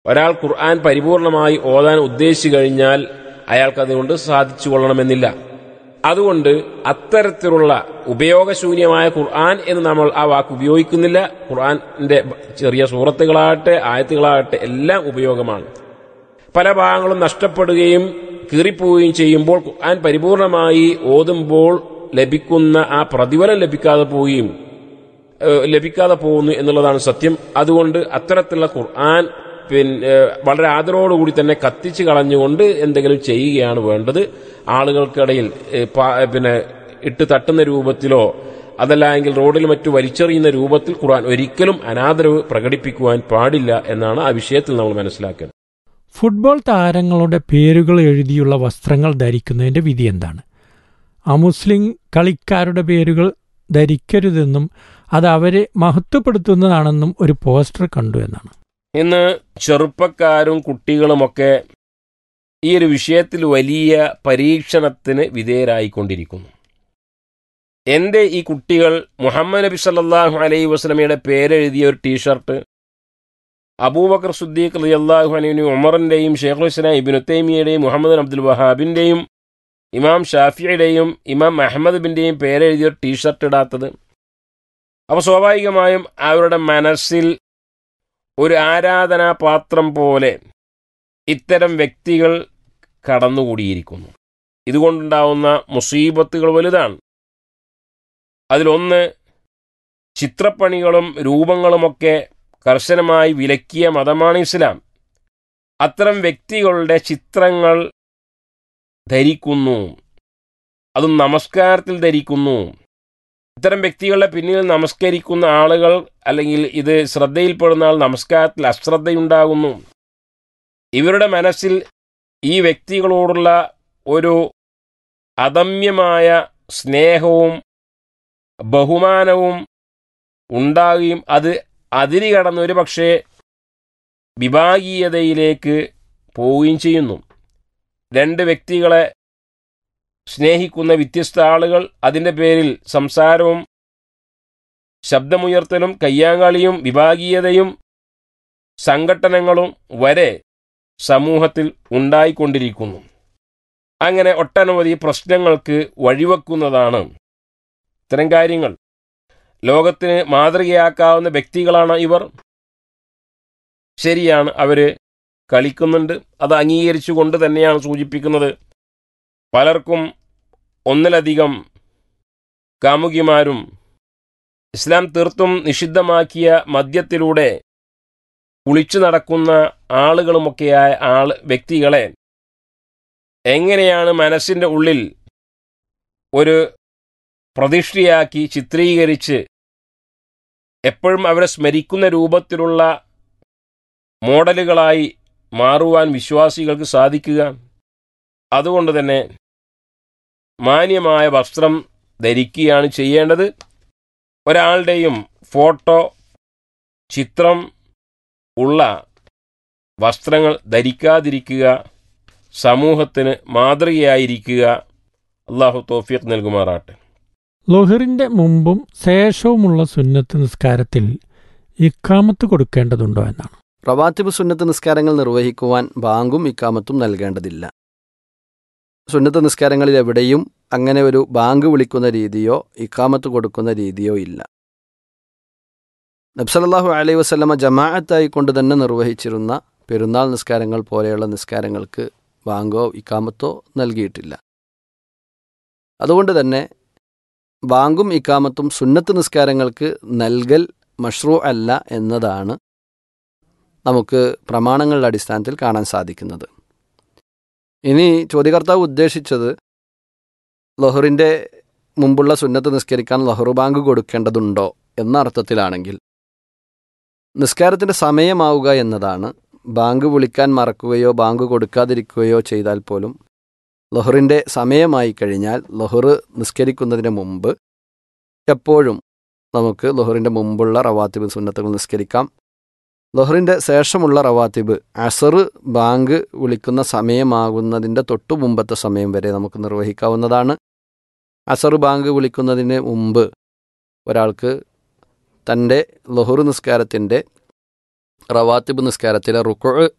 ഒരാൾ ഖുർആൻ പരിപൂർണമായി ഓതാൻ ഉദ്ദേശിച്ചു കഴിഞ്ഞാൽ അയാൾക്ക് അതുകൊണ്ട് സാധിച്ചു കൊള്ളണമെന്നില്ല അതുകൊണ്ട് അത്തരത്തിലുള്ള ഉപയോഗശൂന്യമായ ഖുർആൻ എന്ന് നമ്മൾ ആ വാക്ക് ഉപയോഗിക്കുന്നില്ല ഖുർആന്റെ ചെറിയ സൂറത്തുകളാകട്ടെ ആയത്തുകളാകട്ടെ എല്ലാം ഉപയോഗമാണ് പല ഭാഗങ്ങളും നഷ്ടപ്പെടുകയും കീറിപ്പോവുകയും ചെയ്യുമ്പോൾ ഖുർആൻ പരിപൂർണമായി ഓതുമ്പോൾ ലഭിക്കുന്ന ആ പ്രതിഫലം ലഭിക്കാതെ പോവുകയും ഏഹ്, ലഭിക്കാതെ പോകുന്നു എന്നുള്ളതാണ് സത്യം അതുകൊണ്ട് അത്തരത്തിലുള്ള ഖുർആൻ പിന്നെ വളരെ ആദരവോടുകൂടി തന്നെ കത്തിച്ച് കളഞ്ഞുകൊണ്ട് എന്തെങ്കിലും ചെയ്യുകയാണ് വേണ്ടത് ആളുകൾക്കിടയിൽ ഏഹ്, പാ- പിന്നെ ഇട്ട് തട്ടുന്ന രൂപത്തിലോ അതല്ല എങ്കിൽ റോഡിൽ മറ്റു വലിച്ചെറിയുന്ന രൂപത്തിൽ ഖുർആൻ ഒരിക്കലും അനാദരവ് പ്രകടിപ്പിക്കുവാൻ പാടില്ല എന്നാണ് ആ വിഷയത്തിൽ നമ്മൾ മനസ്സിലാക്കേണ്ടത് ഫുട്ബോൾ താരങ്ങളുടെ പേരുകൾ എഴുതിയുള്ള വസ്ത്രങ്ങൾ ധരിക്കുന്നതിന്റെ വിധി എന്താണ് അമുസ്ലിം കളിക്കാരുടെ പേരുകൾ ധരിക്കരുതെന്നും അത് അവരെ മഹത്വപ്പെടുത്തുന്നതാണെന്നും ഒരു പോസ്റ്റർ കണ്ടു എന്നാണ് ഇന്ന് ചെറുപ്പക്കാരും കുട്ടികളുമൊക്കെ ഈ ഒരു വിഷയത്തിൽ വലിയ പരീക്ഷണത്തിന് വിധേയരായിക്കൊണ്ടിരിക്കുന്നു എന്റെ ഈ കുട്ടികൾ മുഹമ്മദ് നബി സല്ലല്ലാഹു അലൈഹി വസല്ലമയുടെ പേരെഴുതിയ ഒരു ടീഷർട്ട് അബൂബക്കർ സുദ്ദീഖ് റളിയല്ലാഹു അൻഹു ഉമറിന്റെയും ഷെയ്ഖുൽ ഇസ്ലാം ഇബ്നു തൈമിയയുടെയും മുഹമ്മദ് അബ്ദുൽ വഹാബിന്റെയും ഇമാം ഷാഫിയുടെയും ഇമാം അഹമ്മദ് ബിന്റെയും പേരെഴുതിയ ഒരു ടീഷർട്ട് ഇടാത്തത് അപ്പോൾ സ്വാഭാവികമായും അവരുടെ മനസ്സിൽ ഒരു ആരാധനാപാത്രം പോലെ ഇത്തരം വ്യക്തികൾ കടന്നുകൂടിയിരിക്കുന്നു ഇതുകൊണ്ടുണ്ടാവുന്ന മുസീബത്തുകൾ വലുതാണ് അതിലൊന്ന് ചിത്രപ്പണികളും രൂപങ്ങളുമൊക്കെ കർശനമായി വിലക്കിയ മതമാണ് ഇസ്ലാം അത്തരം വ്യക്തികളുടെ ചിത്രങ്ങൾ ധരിക്കുന്നു അതും നമസ്കാരത്തിൽ ധരിക്കുന്നു ഇത്തരം വ്യക്തികളുടെ പിന്നിൽ നമസ്കരിക്കുന്ന ആളുകൾ അല്ലെങ്കിൽ ഇത് ശ്രദ്ധയിൽപ്പെടുന്ന ആൾ നമസ്കാരത്തിൽ അശ്രദ്ധയുണ്ടാകുന്നു ഇവരുടെ മനസ്സിൽ ഈ വ്യക്തികളോടുള്ള ഒരു അദമ്യമായ സ്നേഹവും ബഹുമാനവും ഉണ്ടാകുകയും അത് അതിരി കടന്ന് ഒരു പക്ഷേ വിഭാഗീയതയിലേക്ക് പോവുകയും ചെയ്യുന്നു രണ്ട് വ്യക്തികളെ സ്നേഹിക്കുന്ന വ്യത്യസ്ത ആളുകൾ അതിൻ്റെ പേരിൽ സംസാരവും ശബ്ദമുയർത്തലും കയ്യാങ്കളിയും വിഭാഗീയതയും സംഘട്ടനങ്ങളും വരെ സമൂഹത്തിൽ ഉണ്ടായിക്കൊണ്ടിരിക്കുന്നു അങ്ങനെ ഒട്ടനവധി പ്രശ്നങ്ങൾക്ക് വഴിവെക്കുന്നതാണ് ഇത്തരം കാര്യങ്ങൾ ലോകത്തിന് മാതൃകയാക്കാവുന്ന വ്യക്തികളാണ് ഇവർ ശരിയാണ് അവര് കളിക്കുന്നുണ്ട് അത് അംഗീകരിച്ചുകൊണ്ട് തന്നെയാണ് സൂചിപ്പിക്കുന്നത് പലർക്കും ഒന്നിലധികം കാമുകിമാരും ഇസ്ലാം തീർത്തും നിഷിദ്ധമാക്കിയ മദ്യത്തിലൂടെ കുളിച്ചു നടക്കുന്ന ആളുകളുമൊക്കെയായ ആൾ വ്യക്തികളെ എങ്ങനെയാണ് മനസ്സിൻ്റെ ഉള്ളിൽ ഒരു പ്രതിഷ്ഠയാക്കി ചിത്രീകരിച്ച് എപ്പോഴും അവരെ സ്മരിക്കുന്ന രൂപത്തിലുള്ള മോഡലുകളായി മാറുവാൻ വിശ്വാസികൾക്ക് സാധിക്കുക അതുകൊണ്ട് തന്നെ മാന്യമായ വസ്ത്രം ധരിക്കുകയാണ് ചെയ്യേണ്ടത് ഒരാളുടെയും ഫോട്ടോ ചിത്രം ഉള്ള വസ്ത്രങ്ങൾ ധരിക്കാതിരിക്കുക സമൂഹത്തിന് മാതൃകയായിരിക്കുക അള്ളാഹു തോഫിയത്ത് നൽകുമാറാട്ടെ ലൊഹറിന്റെ മുമ്പും ശേഷവുമുള്ള സുന്നത്ത് നിസ്കാരത്തിൽ ഇക്കാമത്ത് കൊടുക്കേണ്ടതുണ്ടോ എന്നാണ് റവാത്തിബ് സുന്നത്ത് നിസ്കാരങ്ങൾ നിർവഹിക്കുവാൻ ബാങ്കും ഇക്കാമത്തും നൽകേണ്ടതില്ല സുന്നത്ത് നിസ്കാരങ്ങളിൽ എവിടെയും അങ്ങനെ ഒരു ബാങ്ക് വിളിക്കുന്ന രീതിയോ ഇക്കാമത്ത് കൊടുക്കുന്ന രീതിയോ ഇല്ല നബ്സലല്ലാഹു അലൈഹി വസ്ലമ ജമാഅത്തായി കൊണ്ട് തന്നെ നിർവഹിച്ചിരുന്ന പെരുന്നാൾ നിസ്കാരങ്ങൾ പോലെയുള്ള നിസ്കാരങ്ങൾക്ക് ബാങ്കോ ഇക്കാമത്തോ നൽകിയിട്ടില്ല അതുകൊണ്ട് തന്നെ ബാങ്കും ഇക്കാമത്തും സുന്നത്ത് നിസ്കാരങ്ങൾക്ക് നൽകൽ മഷ്റൂ അല്ല എന്നതാണ് നമുക്ക് പ്രമാണങ്ങളുടെ അടിസ്ഥാനത്തിൽ കാണാൻ സാധിക്കുന്നത് ഇനി ചോദ്യകർത്താവ് ഉദ്ദേശിച്ചത് ലഹറിൻ്റെ മുമ്പുള്ള സുന്നത്ത് നിസ്കരിക്കാൻ ലഹറു ബാങ്ക് കൊടുക്കേണ്ടതുണ്ടോ എന്ന അർത്ഥത്തിലാണെങ്കിൽ നിസ്കാരത്തിൻ്റെ സമയമാവുക എന്നതാണ് ബാങ്ക് വിളിക്കാൻ മറക്കുകയോ ബാങ്ക് കൊടുക്കാതിരിക്കുകയോ ചെയ്താൽ പോലും ലഹറിൻ്റെ സമയമായി കഴിഞ്ഞാൽ ലഹർ നിസ്കരിക്കുന്നതിന് മുമ്പ് എപ്പോഴും നമുക്ക് ലഹറിൻ്റെ മുമ്പുള്ള റവാത്തിബ് സുന്നത്തുകൾ നിസ്കരിക്കാം ലഹറിൻ്റെ ശേഷമുള്ള റവാത്തിബ് അസർ ബാങ്ക് വിളിക്കുന്ന സമയമാകുന്നതിൻ്റെ തൊട്ടു മുമ്പത്തെ സമയം വരെ നമുക്ക് നിർവഹിക്കാവുന്നതാണ് അസർ ബാങ്ക് വിളിക്കുന്നതിന് മുമ്പ് ഒരാൾക്ക് തൻ്റെ ലഹുർ നിസ്കാരത്തിൻ്റെ റവാത്തിബ് നിസ്കാരത്തിലെ റുക്കു